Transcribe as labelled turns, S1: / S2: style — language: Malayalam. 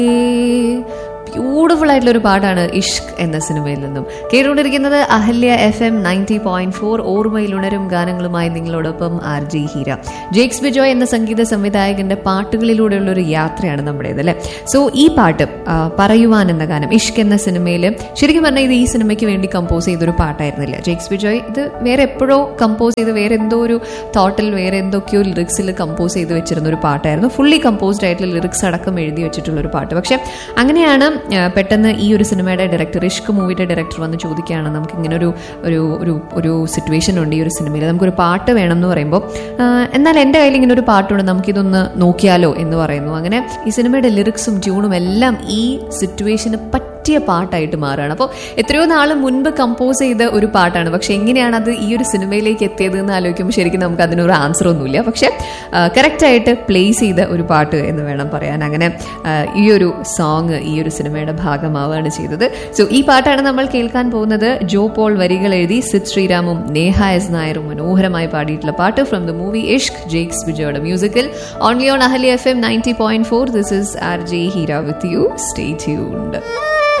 S1: ബ്യൂട്ടിഫുൾ ആയിട്ടുള്ള ഒരു പാട്ടാണ് ഇഷ്ക് എന്ന സിനിമയിൽ നിന്നും കേട്ടുകൊണ്ടിരിക്കുന്നത് Ahalya FM M ninety point ഫോർ ഓർമ്മയിൽ ഉണരും ഗാനങ്ങളുമായി നിങ്ങളോടൊപ്പം ആർ ജി ഹീര ജേക്സ് ബിജോയ് എന്ന സംഗീത സംവിധായകന്റെ പാട്ടുകളിലൂടെയുള്ള ഒരു യാത്രയാണ് നമ്മുടേത് അല്ലെ സോ ഈ പാട്ട് ആ, പറയുവാൻ എന്ന ഗാനം ഇഷ്ക് എന്ന സിനിമയിൽ ശരിക്കും പറഞ്ഞാൽ ഇത് ഈ സിനിമയ്ക്ക് വേണ്ടി കമ്പോസ് ചെയ്തൊരു പാട്ടായിരുന്നില്ല ജേക്സ് ബിജോയ് ഇത് വേറെ എപ്പോഴോ കമ്പോസ് ചെയ്ത് വേറെ എന്തോ ഒരു തോട്ടിൽ വേറെ എന്തൊക്കെയോ ലിറിക്സിൽ കമ്പോസ് ചെയ്ത് വെച്ചിരുന്ന ഒരു പാട്ടായിരുന്നു ഫുള്ളി കമ്പോസ്ഡ് ആയിട്ടുള്ള ലിറിക്സ് അടക്കം എഴുതി വെച്ചിട്ടുള്ള ഒരു പാട്ട് പക്ഷെ അങ്ങനെയാണ് ആ, പെട്ടെന്ന് ഈ ഒരു സിനിമയുടെ ഡയറക്ടർ ഇഷ്ക് മൂവിയുടെ ഡയറക്ടർ വന്ന് ചോദിക്കുകയാണ് നമുക്ക് ഇങ്ങനെ ഒരു ഒരു ഒരു ഒരു സിറ്റുവേഷൻ ഉണ്ട് ഈ ഒരു സിനിമയിൽ നമുക്കൊരു പാട്ട് വേണം എന്ന് പറയുമ്പോൾ ആ, എന്നാൽ എൻ്റെ കയ്യിൽ ഇങ്ങനെ ഒരു പാട്ടുണ്ട് നമുക്കിതൊന്ന് നോക്കിയാലോ എന്ന് പറയുന്നു അങ്ങനെ ഈ സിനിമയുടെ ലിറിക്സും ട്യൂണും എല്ലാം ഈ സിറ്റുവേഷന് പറ്റിയ പാട്ടായിട്ട് മാറുകയാണ് അപ്പോൾ എത്രയോ നാൾ മുൻപ് കമ്പോസ് ചെയ്ത ഒരു പാട്ടാണ് പക്ഷെ എങ്ങനെയാണ് അത് ഈ ഒരു സിനിമയിലേക്ക് എത്തിയത് എന്ന് ആലോചിക്കുമ്പോൾ ശരിക്കും നമുക്ക് അതിനൊരു ആൻസർ ഒന്നുമില്ല പക്ഷെ കറക്റ്റായിട്ട് പ്ലേസ് ചെയ്ത ഒരു പാട്ട് എന്ന് വേണം പറയാൻ അങ്ങനെ ആ, ഈ ഒരു സോങ് ഈ ഒരു സിനിമയുടെ ഭാഗമാവുകയാണ് ചെയ്തത് സോ ഈ പാട്ടാണ് നമ്മൾ കേൾക്കാൻ പോകുന്നത് ജോ പോൾ വരികൾ എഴുതി സിദ് ശ്രീരാമും നേഹ എസ് നായരും മനോഹരമായി പാടിയിട്ടുള്ള പാട്ട് from the movie Ishq Jakes വിജയുടെ musical only on Ahali F M ninety point four this is R J Heera with you stay tuned